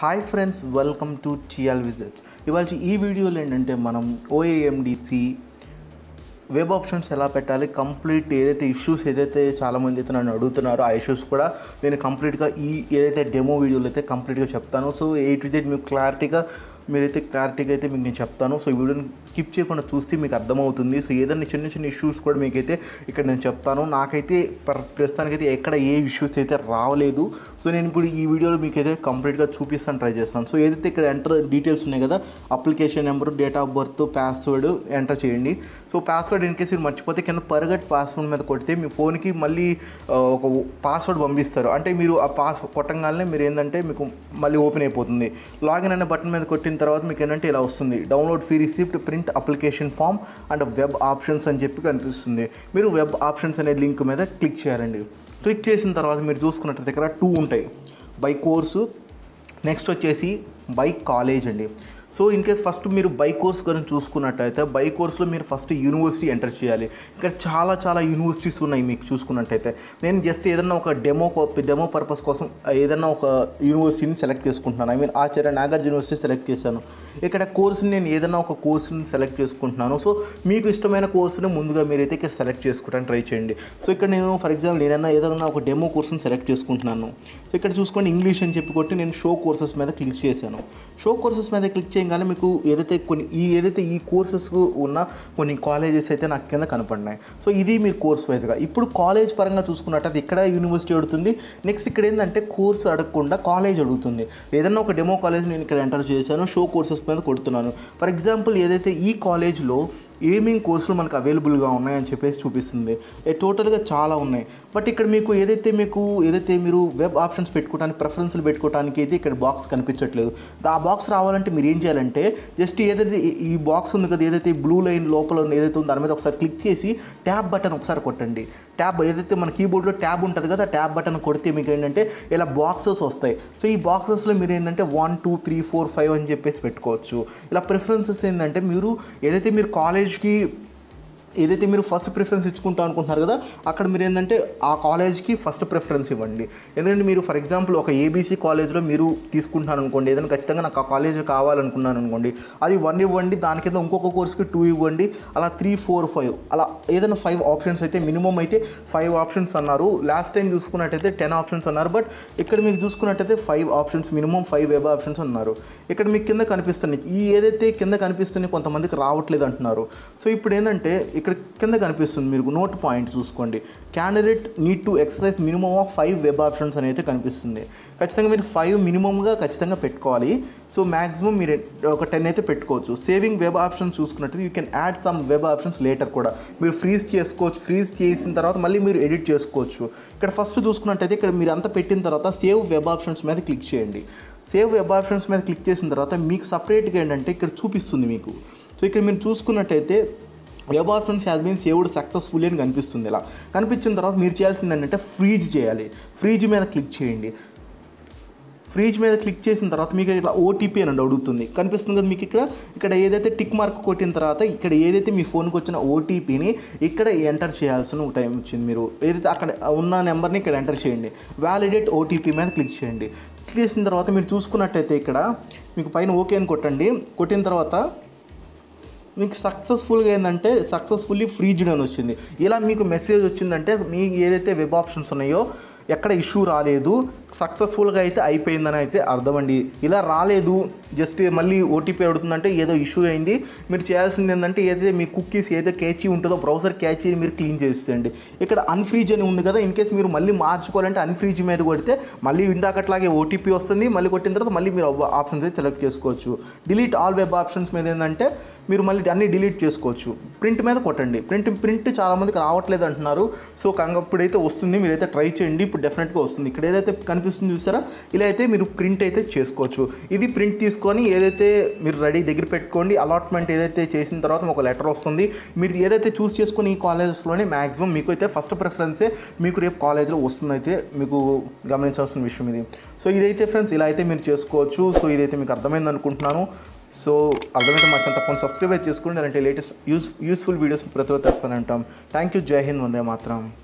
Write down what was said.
hi friends welcome to TL visits ఇవాళ ఈ వీడియోలో ఏంటంటే మనం ఓఏఎండిసి వెబ్ ఆప్షన్స్ ఎలా పెట్టాలి కంప్లీట్ ఏదైతే ఇష్యూస్ ఏదైతే చాలామంది అయితే నన్ను అడుగుతున్నారో ఆ ఇష్యూస్ కూడా నేను కంప్లీట్గా ఈ ఏదైతే డెమో వీడియోలో అయితే కంప్లీట్గా చెప్తాను సో ఏ టు జెడ్ మీకు క్లారిటీగా మీరైతే క్లారిటీగా అయితే మీకు నేను చెప్తాను సో ఈ వీడియోని స్కిప్ చేయకుండా చూస్తే మీకు అర్థమవుతుంది సో ఏదైనా చిన్న చిన్న ఇష్యూస్ కూడా మీకైతే ఇక్కడ నేను చెప్తాను నాకైతే ప్ర ప్రస్తుతానికైతే ఎక్కడ ఏ ఇష్యూస్ అయితే రావలేదు సో నేను ఇప్పుడు ఈ వీడియోలో మీకు అయితే కంప్లీట్గా చూపిస్తాను ట్రై చేస్తాను సో ఏదైతే ఇక్కడ ఎంటర్ డీటెయిల్స్ ఉన్నాయి కదా application number date of birth password enter చేయండి సో పాస్వర్డ్ ఇన్ కేసు మీరు మర్చిపోతే కింద పర్గట్ పాస్వర్డ్ మీద కొడితే మీ ఫోన్కి మళ్ళీ ఆ, ఒక పాస్వర్డ్ పంపిస్తారు అంటే మీరు ఆ పాస్ కొట్టంగానే మీరు ఏంటంటే మీకు మళ్ళీ ఓపెన్ అయిపోతుంది లాగిన్ అనే బటన్ మీద కొట్టిన తర్వాత మీకు ఏంటంటే ఇలా వస్తుంది download fee receipt print application form and web options అని చెప్పి కనిపిస్తుంది మీరు వెబ్ ఆప్షన్స్ అనే లింక్ మీద క్లిక్ చేయాలండి క్లిక్ చేసిన తర్వాత మీరు చూసుకున్నట్టు దగ్గర టూ ఉంటాయి బై కోర్సు నెక్స్ట్ వచ్చేసి బై కాలేజ్ అండి సో ఇన్ కేస్ ఫస్ట్ మీరు బై కోర్స్ గురించి చూసుకున్నట్టయితే బై కోర్స్లో మీరు ఫస్ట్ యూనివర్సిటీ ఎంటర్ చేయాలి ఇక్కడ చాలా చాలా యూనివర్సిటీస్ ఉన్నాయి మీకు చూసుకున్నట్టయితే నేను జస్ట్ ఏదన్నా ఒక డెమో డెమో పర్పస్ కోసం ఏదన్నా ఒక యూనివర్సిటీని సెలెక్ట్ చేసుకుంటున్నాను I mean Acharya Nagarjuna university select చేశాను ఇక్కడ కోర్సుని నేను ఏదైనా ఒక కోర్సుని సెలెక్ట్ చేసుకుంటున్నాను సో మీకు ఇష్టమైన కోర్సుని ముందుగా మీరైతే ఇక్కడ సెలెక్ట్ చేసుకోవడానికి ట్రై చేయండి సో ఇక్కడ నేను ఫర్ ఎగ్జాంపుల్ నేనన్నా ఏదైనా ఒక డెమో కోర్సుని సెలెక్ట్ చేసుకుంటున్నాను సో ఇక్కడ చూసుకోండి ఇంగ్లీష్ అని చెప్పి కొట్టి నేను షో కోర్సెస్ మీద క్లిక్ చేశాను షో కోర్సెస్ మీద క్లిక్ చేయగానే మీకు ఏదైతే కొన్ని ఈ ఏదైతే ఈ కోర్సెస్ ఉన్న కొన్ని కాలేజెస్ అయితే నాకు కింద కనపడినాయి సో ఇది మీ కోర్స్ వైజ్గా ఇప్పుడు కాలేజ్ పరంగా చూసుకున్నట్టయితే ఇక్కడ యూనివర్సిటీ అడుగుతుంది నెక్స్ట్ ఇక్కడ ఏంటంటే కోర్స్ అడగకుండా కాలేజ్ అడుగుతుంది ఏదన్నా ఒక డెమో కాలేజ్ నేను ఇక్కడ ఎంటర్ చేశాను షో కోర్సెస్ మీద కొడుతున్నాను ఫర్ ఎగ్జాంపుల్ ఏదైతే ఈ కాలేజ్లో ఏమేం కోర్సులు మనకు అవైలబుల్గా ఉన్నాయని చెప్పేసి చూపిస్తుంది ఏ టోటల్గా చాలా ఉన్నాయి బట్ ఇక్కడ మీకు ఏదైతే మీకు ఏదైతే మీరు వెబ్ ఆప్షన్స్ పెట్టుకోవడానికి ప్రిఫరెన్స్లు పెట్టుకోవడానికి అయితే ఇక్కడ బాక్స్ కనిపించట్లేదు ఆ బాక్స్ రావాలంటే మీరు ఏం చేయాలంటే జస్ట్ ఏదైతే ఈ- ఈ బాక్స్ ఉంది కదా ఏదైతే బ్లూ లైన్ లోపల ఉన్న ఏదైతే ఉందో దాని మీద ఒకసారి క్లిక్ చేసి ట్యాబ్ బటన్ ఒకసారి కొట్టండి ట్యాబ్ ఏదైతే మన కీబోర్డ్లో ట్యాబ్ ఉంటుంది కదా ఆ ట్యాబ్ బటన్ కొడితే మీకు ఏంటంటే ఇలా బాక్సెస్ వస్తాయి సో ఈ బాక్సెస్లో మీరు ఏంటంటే one two three four five అని చెప్పేసి పెట్టుకోవచ్చు ఇలా ప్రిఫరెన్సెస్ ఏంటంటే మీరు ఏదైతే మీరు కాలేజ్కి ఏదైతే మీరు ఫస్ట్ ప్రిఫరెన్స్ ఇచ్చుకుంటాం అనుకుంటున్నారు కదా అక్కడ మీరు ఏంటంటే ఆ కాలేజ్కి ఫస్ట్ ప్రిఫరెన్స్ ఇవ్వండి ఎందుకంటే మీరు ఫర్ ఎగ్జాంపుల్ ఒక ఏబీసీ కాలేజ్లో మీరు తీసుకుంటున్నారు అనుకోండి ఏదైనా ఖచ్చితంగా నాకు ఆ కాలేజ్ కావాలనుకున్నాను అనుకోండి అది వన్ ఇవ్వండి దాని కింద ఇంకొక కోర్స్కి టూ ఇవ్వండి అలా త్రీ ఫోర్ ఫైవ్ అలా ఏదైనా ఫైవ్ ఆప్షన్స్ అయితే మినిమం అయితే ఫైవ్ ఆప్షన్స్ అన్నారు లాస్ట్ టైం చూసుకున్నట్టయితే టెన్ ఆప్షన్స్ అన్నారు బట్ ఇక్కడ మీకు చూసుకున్నట్టయితే five options minimum five web options అన్నారు ఇక్కడ మీకు కింద కనిపిస్తున్నాయి ఈ ఏదైతే కింద కనిపిస్తున్నాయి కొంతమందికి రావట్లేదు అంటున్నారు సో ఇప్పుడు ఏంటంటే ఇక్కడ కింద కనిపిస్తుంది మీరు నోట్ పాయింట్ చూసుకోండి candidate need to exercise minimum of five web options అని అయితే కనిపిస్తుంది ఖచ్చితంగా మీరు ఫైవ్ మినిమంగా ఖచ్చితంగా పెట్టుకోవాలి సో మ్యాక్సిమం మీరు ఒక టెన్ అయితే పెట్టుకోవచ్చు సేవింగ్ వెబ్ ఆప్షన్స్ చూసుకున్నట్టు you can add some web options later కూడా మీరు ఫ్రీజ్ చేసుకోవచ్చు ఫ్రీజ్ చేసిన తర్వాత మళ్ళీ మీరు ఎడిట్ చేసుకోవచ్చు ఇక్కడ ఫస్ట్ చూసుకున్నట్టయితే ఇక్కడ మీరు అంతా పెట్టిన తర్వాత సేవ్ వెబ్ ఆప్షన్స్ మీద క్లిక్ చేయండి సేవ్ వెబ్ ఆప్షన్స్ మీద క్లిక్ చేసిన తర్వాత మీకు సపరేట్గా ఏంటంటే ఇక్కడ చూపిస్తుంది మీకు సో ఇక్కడ మీరు చూసుకున్నట్టయితే web options has been saved successfully అని కనిపిస్తుంది ఇలా కనిపించిన తర్వాత మీరు చేయాల్సింది ఏంటంటే ఫ్రీజ్ చేయాలి ఫ్రీజ్ మీద క్లిక్ చేయండి ఫ్రీజ్ మీద క్లిక్ చేసిన తర్వాత మీకు ఇట్లా ఓటీపీ అని అడుగుతుంది కనిపిస్తుంది కదా మీకు ఇక్కడ ఇక్కడ ఏదైతే టిక్ మార్క్ కొట్టిన తర్వాత ఇక్కడ ఏదైతే మీ ఫోన్కి వచ్చిన ఓటీపీని ఇక్కడ ఎంటర్ చేయాల్సిన టైం వచ్చింది మీరు ఏదైతే అక్కడ ఉన్న నెంబర్ని ఇక్కడ ఎంటర్ చేయండి వ్యాలిడేట్ ఓటీపీ మీద క్లిక్ చేయండి క్లిక్ చేసిన తర్వాత మీరు చూసుకున్నట్టయితే ఇక్కడ మీకు పైన ఓకే అని కొట్టండి కొట్టిన తర్వాత మీకు సక్సెస్ఫుల్గా ఏంటంటే సక్సెస్ఫుల్లీ ఫ్రీజ్డ్ అని వచ్చింది ఇలా మీకు మెసేజ్ వచ్చిందంటే మీకు ఏదైతే వెబ్ ఆప్షన్స్ ఉన్నాయో ఎక్కడ ఇష్యూ రాలేదు సక్సెస్ఫుల్గా అయితే అయిపోయిందని అయితే అర్థం అండి ఇలా రాలేదు జస్ట్ మళ్ళీ ఓటీపీ అడుగుతుందంటే ఏదో ఇష్యూ అయింది మీరు చేయాల్సింది ఏంటంటే ఏదైతే మీ కుక్కీస్ ఏదైతే క్యాచీ ఉంటుందో బ్రౌజర్ క్యాచీని మీరు క్లీన్ చేసేయండి ఇక్కడ అన్ఫ్రీజ్ అని ఉంది కదా ఇన్ కేస్ మీరు మళ్ళీ మార్చుకోవాలంటే అన్ఫ్రీజ్ మీద కొడితే మళ్ళీ ఇందాకట్లాగే ఓటీపీ వస్తుంది మళ్ళీ కొట్టిన తర్వాత మళ్ళీ మీరు ఆప్షన్స్ అయితే సెలెక్ట్ చేసుకోవచ్చు డిలీట్ ఆల్ వెబ్ ఆప్షన్స్ మీద ఏంటంటే మీరు మళ్ళీ అన్ని డిలీట్ చేసుకోవచ్చు ప్రింట్ మీద కొట్టండి ప్రింట్ ప్రింట్ చాలామందికి రావట్లేదు అంటున్నారు సో కంగప్పుడైతే వస్తుంది మీరైతే ట్రై చేయండి ఇప్పుడు డెఫినెట్గా వస్తుంది ఇక్కడ ఏదైతే కనిపిస్తుంది చూసారా ఇలా అయితే మీరు ప్రింట్ అయితే చేసుకోవచ్చు ఇది ప్రింట్ తీసుకొని ఏదైతే మీరు రెడీ దగ్గర పెట్టుకోండి అలాట్మెంట్ ఏదైతే చేసిన తర్వాత ఒక లెటర్ వస్తుంది మీరు ఏదైతే చూస్ చేసుకుని ఈ కాలేజెస్లోనే మ్యాక్సిమం మీకు అయితే ఫస్ట్ ప్రిఫరెన్సే మీకు రేపు కాలేజ్లో వస్తుందైతే మీకు గమనించాల్సిన విషయం ఇది సో ఇదైతే ఫ్రెండ్స్ ఇలా అయితే మీరు చేసుకోవచ్చు సో ఇదైతే మీకు అర్థమైంది అనుకుంటున్నాను సో అర్థమైతే మా ఛానల్ తప్పకుండా సబ్స్క్రైబ్ అయితే చేసుకోండి అలాంటి లేటెస్ట్ యూస్ యూస్ఫుల్ వీడియోస్ ప్రతి ఒక్కరు తెస్తానంటాం థ్యాంక్ యూ జై హింద్ వందే మాత్రం